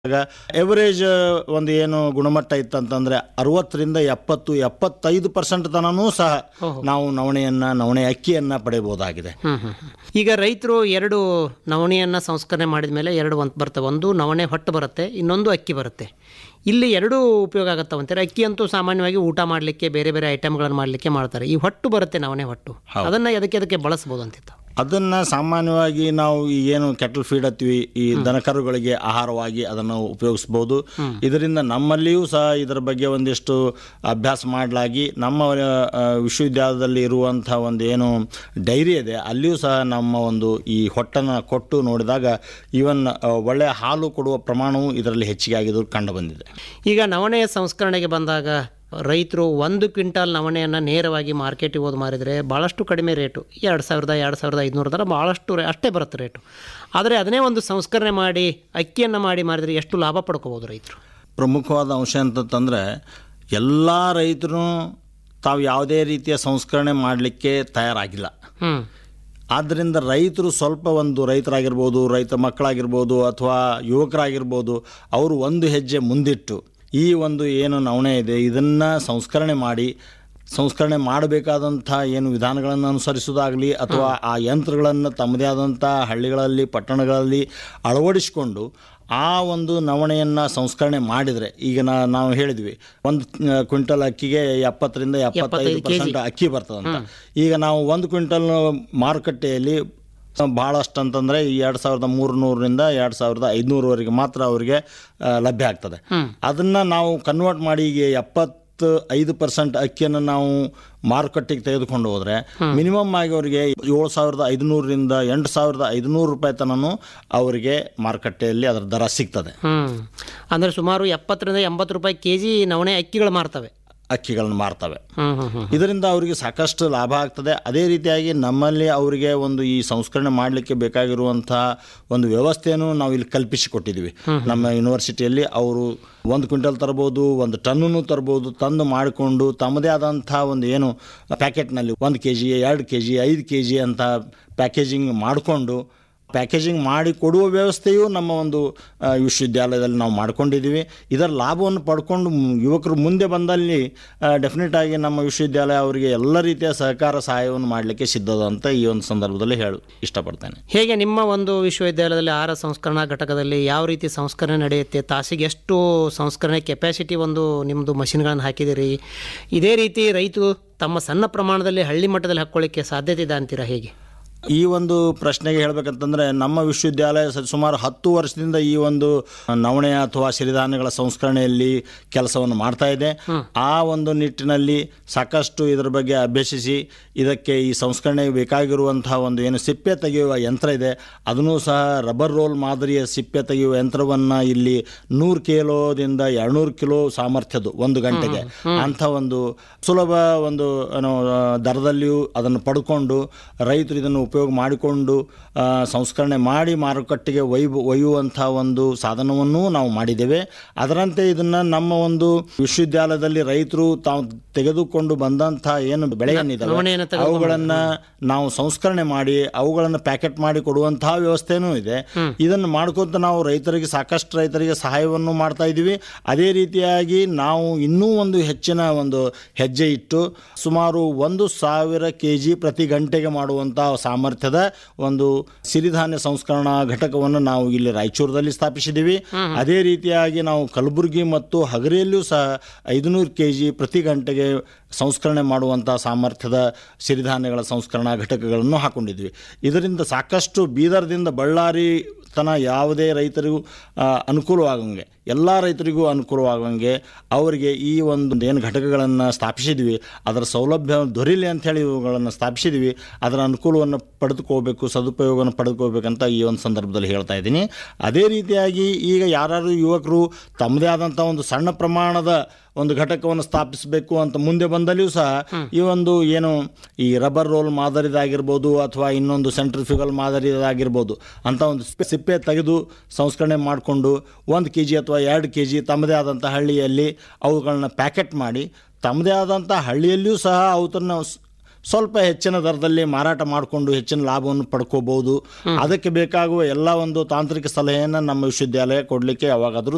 Average ಒಂದು ಏನು ಗುಣಮಟ್ಟ ಇತ್ತಂತಂದ್ರೆ ಅರವತ್ತರಿಂದ ಎಪ್ಪತ್ತು ಎಪ್ಪತ್ತೈದು ಪರ್ಸೆಂಟ್ ತನೂ ಸಹ ನಾವು ನವಣೆಯನ್ನ ನವಣೆ ಅಕ್ಕಿಯನ್ನ ಪಡೆಯಬಹುದಾಗಿದೆ ಹ್ಮ್ ಹ್ಮ್ ಹ್ಮ್. ಈಗ ರೈತರು ಎರಡು ನವಣೆಯನ್ನು ಸಂಸ್ಕರಣೆ ಮಾಡಿದ ಮೇಲೆ ಎರಡು ಒಂದು ಬರ್ತವೆ ಒಂದು ನವಣೆ ಹೊಟ್ಟು ಬರುತ್ತೆ ಇನ್ನೊಂದು ಅಕ್ಕಿ ಬರುತ್ತೆ ಇಲ್ಲಿ ಎರಡೂ ಉಪಯೋಗ ಆಗತ್ತವೆ ಅಂತಾರೆ ಅಕ್ಕಿ ಅಂತೂ ಸಾಮಾನ್ಯವಾಗಿ ಊಟ ಮಾಡಲಿಕ್ಕೆ ಬೇರೆ ಬೇರೆ ಐಟಮ್ಗಳನ್ನು ಮಾಡಲಿಕ್ಕೆ ಮಾಡ್ತಾರೆ ಈ ಹೊಟ್ಟು ಬರುತ್ತೆ ನವಣೆ ಹೊಟ್ಟು ಅದನ್ನು ಎದಕ್ಕೆ ಅದಕ್ಕೆ ಬಳಸ್ಬೋದು ಅಂತಿತ್ತು ಅದನ್ನ ಸಾಮಾನ್ಯವಾಗಿ ನಾವು ಈ ಏನು ಕೆಟಲ್ ಫೀಡ್ ಹತ್ತೀವಿ ಈ ದನಕರುಗಳಿಗೆ ಆಹಾರವಾಗಿ ಅದನ್ನು ಉಪಯೋಗಿಸ್ಬೋದು ಇದರಿಂದ ನಮ್ಮಲ್ಲಿಯೂ ಸಹ ಇದರ ಬಗ್ಗೆ ಒಂದಿಷ್ಟು ಅಭ್ಯಾಸ ಮಾಡಲಾಗಿ ನಮ್ಮ ಆ, ವಿಶ್ವವಿದ್ಯಾಲಯದಲ್ಲಿ ಇರುವಂಥ ಒಂದು ಏನು ಡೈರಿ ಇದೆ ಅಲ್ಲಿಯೂ ಸಹ ನಮ್ಮ ಒಂದು ಈ ಹೊಟ್ಟನ್ನು ಕೊಟ್ಟು ನೋಡಿದಾಗ ಈವನ್ ಒಳ್ಳೆಯ ಹಾಲು ಕೊಡುವ ಪ್ರಮಾಣವು ಇದರಲ್ಲಿ ಹೆಚ್ಚಿಗೆ ಆಗಿದ್ದು ಕಂಡು ಬಂದಿದೆ ಈಗ ನವಣೆಯ ಸಂಸ್ಕರಣೆಗೆ ಬಂದಾಗ ರೈತರು ಒಂದು ಕ್ವಿಂಟಾಲ್ ನವಣೆಯನ್ನು ನೇರವಾಗಿ ಮಾರ್ಕೆಟಿಗೆ ಹೋದ್ ಮಾರಿದರೆ ಭಾಳಷ್ಟು ಕಡಿಮೆ ರೇಟು ಎರಡು ಸಾವಿರದ ಎರಡು ಸಾವಿರದ ಐದುನೂರು ದರ ಭಾಳಷ್ಟು ರೇ ಅಷ್ಟೇ ಬರುತ್ತೆ ರೇಟು ಆದರೆ ಅದನ್ನೇ ಒಂದು ಸಂಸ್ಕರಣೆ ಮಾಡಿ ಅಕ್ಕಿಯನ್ನು ಮಾಡಿ ಮಾರಿದರೆ ಎಷ್ಟು ಲಾಭ ಪಡ್ಕೋಬೋದು ರೈತರು ಪ್ರಮುಖವಾದ ಅಂಶ ಅಂತಂತಂದರೆ ಎಲ್ಲ ರೈತರು ತಾವು ಯಾವುದೇ ರೀತಿಯ ಸಂಸ್ಕರಣೆ ಮಾಡಲಿಕ್ಕೆ ತಯಾರಾಗಿಲ್ಲ ಹ್ಞೂ ಆದ್ದರಿಂದ ರೈತರು ಸ್ವಲ್ಪ ಒಂದು ರೈತರಾಗಿರ್ಬೋದು ರೈತ ಮಕ್ಕಳಾಗಿರ್ಬೋದು ಅಥವಾ ಯುವಕರಾಗಿರ್ಬೋದು ಅವರು ಒಂದು ಹೆಜ್ಜೆ ಮುಂದಿಟ್ಟು ಈ ಒಂದು ಏನು ನವಣೆ ಇದೆ ಇದನ್ನು ಸಂಸ್ಕರಣೆ ಮಾಡಿ ಸಂಸ್ಕರಣೆ ಮಾಡಬೇಕಾದಂಥ ಏನು ವಿಧಾನಗಳನ್ನು ಅನುಸರಿಸೋದಾಗಲಿ ಅಥವಾ ಆ ಯಂತ್ರಗಳನ್ನು ತಮ್ಮದೇ ಆದಂಥ ಹಳ್ಳಿಗಳಲ್ಲಿ ಪಟ್ಟಣಗಳಲ್ಲಿ ಅಳವಡಿಸಿಕೊಂಡು ಆ ಒಂದು ನವಣೆಯನ್ನು ಸಂಸ್ಕರಣೆ ಮಾಡಿದರೆ ಈಗ ನಾ ನಾವು ಹೇಳಿದ್ವಿ ಒಂದು ಕ್ವಿಂಟಲ್ ಅಕ್ಕಿಗೆ ಎಪ್ಪತ್ತರಿಂದ ಎಪ್ಪತ್ತೈದು ಪರ್ಸೆಂಟ್ ಅಕ್ಕಿ ಬರ್ತದಂತ ಈಗ ನಾವು ಒಂದು ಕ್ವಿಂಟಲ್ ಮಾರುಕಟ್ಟೆಯಲ್ಲಿ ಭಾಳಷ್ಟು ಅಂತಂದರೆ ಈ ಎರಡು ಸಾವಿರದ ಮೂರುನೂರರಿಂದ ಎರಡು ಸಾವಿರದ ಐದುನೂರವರೆಗೆ ಮಾತ್ರ ಅವರಿಗೆ ಆ, ಲಭ್ಯ ಆಗ್ತದೆ ಅದನ್ನು ನಾವು ಕನ್ವರ್ಟ್ ಮಾಡಿ ಈಗ ಎಪ್ಪತ್ತು ಐದು ಪರ್ಸೆಂಟ್ ಅಕ್ಕಿಯನ್ನು ನಾವು ಮಾರುಕಟ್ಟೆಗೆ ತೆಗೆದುಕೊಂಡು ಹೋದರೆ ಮಿನಿಮಮ್ ಆಗಿ ಅವರಿಗೆ ಏಳು ಸಾವಿರದ ಐದುನೂರರಿಂದ ಎಂಟು ಸಾವಿರದ ಐದುನೂರು ರೂಪಾಯಿ ತನೂ ಅವರಿಗೆ ಮಾರುಕಟ್ಟೆಯಲ್ಲಿ ಅದರ ದರ ಸಿಗ್ತದೆ ಹ್ಞೂ ಅಂದರೆ ಸುಮಾರು ಎಪ್ಪತ್ತರಿಂದ ಎಂಬತ್ತು ರೂಪಾಯಿ ಕೆ ಜಿ ನವಣೆ ಅಕ್ಕಿಗಳು ಮಾರ್ತವೆ ಅಕ್ಕಿಗಳನ್ನು ಮಾರ್ತವೆ ಹ್ಞೂ ಹ್ಞೂ ಹ್ಞೂ ಇದರಿಂದ ಅವರಿಗೆ ಸಾಕಷ್ಟು ಲಾಭ ಆಗ್ತದೆ ಅದೇ ರೀತಿಯಾಗಿ ನಮ್ಮಲ್ಲಿ ಅವರಿಗೆ ಒಂದು ಈ ಸಂಸ್ಕರಣೆ ಮಾಡಲಿಕ್ಕೆ ಬೇಕಾಗಿರುವಂತಹ ಒಂದು ವ್ಯವಸ್ಥೆಯನ್ನು ನಾವು ಇಲ್ಲಿ ಕಲ್ಪಿಸಿಕೊಟ್ಟಿದ್ದೀವಿ ನಮ್ಮ ಯೂನಿವರ್ಸಿಟಿಯಲ್ಲಿ ಅವರು ಒಂದು ಕ್ವಿಂಟಲ್ ತರ್ಬೋದು ಒಂದು ಟನ್ನನ್ನು ತರ್ಬೋದು ತಂದು ಮಾಡಿಕೊಂಡು ತಮ್ಮದೇ ಆದಂಥ ಒಂದು ಏನು ಪ್ಯಾಕೆಟ್ನಲ್ಲಿ ಒಂದು ಕೆ ಜಿ ಎರಡು ಕೆ ಜಿ ಐದು ಕೆ ಜಿ ಅಂತ ಪ್ಯಾಕೇಜಿಂಗ್ ಮಾಡಿಕೊಂಡು ಪ್ಯಾಕೇಜಿಂಗ್ ಮಾಡಿ ಕೊಡುವ ವ್ಯವಸ್ಥೆಯು ನಮ್ಮ ಒಂದು ಆ, ವಿಶ್ವವಿದ್ಯಾಲಯದಲ್ಲಿ ನಾವು ಮಾಡ್ಕೊಂಡಿದ್ದೀವಿ ಇದರ ಲಾಭವನ್ನು ಪಡ್ಕೊಂಡು ಮ್- ಯುವಕರು ಮುಂದೆ ಬಂದಲ್ಲಿ ಡೆಫಿನೆಟ್ ಆಗಿ ನಮ್ಮ ವಿಶ್ವವಿದ್ಯಾಲಯ ಅವರಿಗೆ ಎಲ್ಲ ರೀತಿಯ ಸಹಕಾರ ಸಹಾಯವನ್ನು ಮಾಡಲಿಕ್ಕೆ ಸಿದ್ಧದ ಅಂತ ಈ ಒಂದು ಸಂದರ್ಭದಲ್ಲಿ ಹೇಳ ಇಷ್ಟಪಡ್ತೇನೆ ಹೇಗೆ ನಿಮ್ಮ ಒಂದು ವಿಶ್ವವಿದ್ಯಾಲಯದಲ್ಲಿ ಆಹಾರ ಸಂಸ್ಕರಣಾ ಘಟಕದಲ್ಲಿ ಯಾವ ರೀತಿ ಸಂಸ್ಕರಣೆ ನಡೆಯುತ್ತೆ ತಾಸಿಗೆ ಎಷ್ಟು ಸಂಸ್ಕರಣೆ ಕೆಪಾಸಿಟಿ ಒಂದು ನಿಮ್ಮದು ಮಷಿನ್ಗಳನ್ನು ಹಾಕಿದ್ದೀರಿ ಇದೇ ರೀತಿ ರೈತರು ತಮ್ಮ ಸಣ್ಣ ಪ್ರಮಾಣದಲ್ಲಿ ಹಳ್ಳಿ ಮಟ್ಟದಲ್ಲಿ ಹಾಕ್ಕೊಳ್ಳಿಕ್ಕೆ ಸಾಧ್ಯತೆ ಇದೆ ಅಂತೀರಾ ಹೇಗೆ ಈ ಒಂದು ಪ್ರಶ್ನೆಗೆ ಹೇಳ್ಬೇಕಂತಂದ್ರೆ ನಮ್ಮ ವಿಶ್ವವಿದ್ಯಾಲಯ ಸ- ಸುಮಾರು ಹತ್ತು ವರ್ಷದಿಂದ ಈ ಒಂದು ನವಣೆ ಅಥವಾ ಸಿರಿಧಾನ್ಯಗಳ ಸಂಸ್ಕರಣೆಯಲ್ಲಿ ಕೆಲಸವನ್ನು ಮಾಡ್ತಾ ಇದೆ ಆ ಒಂದು ನಿಟ್ಟಿನಲ್ಲಿ ಸಾಕಷ್ಟು ಇದರ ಬಗ್ಗೆ ಅಭ್ಯಸಿಸಿ ಇದಕ್ಕೆ ಈ ಸಂಸ್ಕರಣೆಗೆ ಬೇಕಾಗಿರುವಂತಹ ಒಂದು ಏನು ಸಿಪ್ಪೆ ತೆಗೆಯುವ ಯಂತ್ರ ಇದೆ ಅದನ್ನು ಸಹ ರಬ್ಬರ್ ರೋಲ್ ಮಾದರಿಯ ಸಿಪ್ಪೆ ತೆಗೆಯುವ ಯಂತ್ರವನ್ನು ಇಲ್ಲಿ ನೂರು ಕಿಲೋದಿಂದ ಎರಡ್ನೂರು ಕಿಲೋ ಸಾಮರ್ಥ್ಯದ್ದು ಒಂದು ಗಂಟೆಗೆ ಅಂಥ ಒಂದು ಸುಲಭ ಒಂದು ಏನು ದರದಲ್ಲಿಯೂ ಅದನ್ನು ಪಡ್ಕೊಂಡು ರೈತರು ಇದನ್ನು ಉಪಯೋಗ ಮಾಡಿಕೊಂಡು ಆ, ಸಂಸ್ಕರಣೆ ಮಾಡಿ ಮಾರುಕಟ್ಟೆಗೆ ಒಯ್ಯು ಒಯ್ಯುವಂಥ ಒಂದು ಸಾಧನವನ್ನು ನಾವು ಮಾಡಿದ್ದೇವೆ ಅದರಂತೆ ಇದನ್ನು ನಮ್ಮ ಒಂದು ವಿಶ್ವವಿದ್ಯಾಲಯದಲ್ಲಿ ರೈತರು ತಾವು ತೆಗೆದುಕೊಂಡು ಬಂದಂಥ ಏನು ಬೆಳೆಯನ್ನಿದ್ದಾವೆ ನವಣೆಯನ್ನು ತೆಗೆದುಕೊಂಡು ಅವುಗಳನ್ನು ನಾವು ಸಂಸ್ಕರಣೆ ಮಾಡಿ ಅವುಗಳನ್ನು ಪ್ಯಾಕೆಟ್ ಮಾಡಿ ಕೊಡುವಂತಹ ವ್ಯವಸ್ಥೆನೂ ಇದೆ ಇದನ್ನು ಮಾಡ್ಕೊಂತ ನಾವು ರೈತರಿಗೆ ಸಾಕಷ್ಟು ರೈತರಿಗೆ ಸಹಾಯವನ್ನು ಮಾಡ್ತಾ ಇದ್ದೀವಿ ಅದೇ ರೀತಿಯಾಗಿ ನಾವು ಇನ್ನೂ ಒಂದು ಹೆಚ್ಚಿನ ಒಂದು ಹೆಜ್ಜೆ ಇಟ್ಟು ಸುಮಾರು ಒಂದು ಸಾವಿರ ಕೆ ಜಿ ಪ್ರತಿ ಗಂಟೆಗೆ ಮಾಡುವಂತಹ ಸಾಮರ್ಥ್ಯದ ಒಂದು ಸಿರಿಧಾನ್ಯ ಸಂಸ್ಕರಣಾ ಘಟಕವನ್ನು ನಾವು ಇಲ್ಲಿ ರಾಯಚೂರದಲ್ಲಿ ಸ್ಥಾಪಿಸಿದ್ದೀವಿ ಅದೇ ರೀತಿಯಾಗಿ ನಾವು ಕಲಬುರಗಿ ಮತ್ತು ಹಗರಿಯಲ್ಲಿಯೂ ಸಹ ಐದುನೂರು ಕೆ ಜಿ ಪ್ರತಿ ಗಂಟೆಗೆ ಸಂಸ್ಕರಣೆ ಮಾಡುವಂಥ ಸಾಮರ್ಥ್ಯದ ಸಿರಿಧಾನ್ಯಗಳ ಸಂಸ್ಕರಣಾ ಘಟಕಗಳನ್ನು ಹಾಕೊಂಡಿದ್ವಿ ಇದರಿಂದ ಸಾಕಷ್ಟು ಬೀದರ್ದಿಂದ ಬಳ್ಳಾರಿ ತನ ಯಾವುದೇ ರೈತರಿಗೂ ಆ, ಅನುಕೂಲವಾಗಂಗೆ ಎಲ್ಲ ರೈತರಿಗೂ ಅನುಕೂಲವಾಗಂಗೆ ಅವರಿಗೆ ಈ ಒಂದು ಏನು ಘಟಕಗಳನ್ನು ಸ್ಥಾಪಿಸಿದ್ವಿ ಅದರ ಸೌಲಭ್ಯ ದೊರೀಲಿ ಅಂಥೇಳಿ ಇವುಗಳನ್ನು ಸ್ಥಾಪಿಸಿದ್ವಿ ಅದರ ಅನುಕೂಲವನ್ನು ಪಡೆದುಕೋಬೇಕು ಸದುಪಯೋಗವನ್ನು ಪಡೆದುಕೋಬೇಕಂತ ಈ ಒಂದು ಸಂದರ್ಭದಲ್ಲಿ ಹೇಳ್ತಾ ಇದ್ದೀನಿ ಅದೇ ರೀತಿಯಾಗಿ ಈಗ ಯಾರು ಯುವಕರು ತಮ್ಮದೇ ಆದಂಥ ಒಂದು ಸಣ್ಣ ಪ್ರಮಾಣದ ಒಂದು ಘಟಕವನ್ನು ಸ್ಥಾಪಿಸಬೇಕು ಅಂತ ಮುಂದೆ ಬಂದಲ್ಲಿಯೂ ಸಹ ಈ ಒಂದು ಏನು ಈ ರಬ್ಬರ್ ರೋಲ್ ಮಾದರಿದಾಗಿರ್ಬೋದು ಅಥವಾ ಇನ್ನೊಂದು ಸೆಂಟ್ರಿಫ್ಯೂಗಲ್ ಮಾದರಿದಾಗಿರ್ಬೋದು ಅಂತ ಒಂದು ಸಿಪ್ಪೆ- ಸಿಪ್ಪೆ ತೆಗೆದು ಸಂಸ್ಕರಣೆ ಮಾಡಿಕೊಂಡು ಒಂದು ಕೆ ಜಿ ಅಥವಾ ಎರಡು ಕೆ ಜಿ ತಮ್ಮದೇ ಆದಂಥ ಹಳ್ಳಿಯಲ್ಲಿ ಅವುಗಳನ್ನ ಪ್ಯಾಕೆಟ್ ಮಾಡಿ ತಮ್ಮದೇ ಆದಂಥ ಹಳ್ಳಿಯಲ್ಲಿಯೂ ಸಹ ಅವತನ್ನ ಸ್ವಲ್ಪ ಹೆಚ್ಚಿನ ದರದಲ್ಲಿ ಮಾರಾಟ ಮಾಡಿಕೊಂಡು ಹೆಚ್ಚಿನ ಲಾಭವನ್ನು ಪಡ್ಕೋಬಹುದು ಅದಕ್ಕೆ ಬೇಕಾಗುವ ಎಲ್ಲ ಒಂದು ತಾಂತ್ರಿಕ ಸಲಹೆಯನ್ನು ನಮ್ಮ ವಿಶ್ವವಿದ್ಯಾಲಯ ಕೊಡಲಿಕ್ಕೆ ಯಾವಾಗಾದರೂ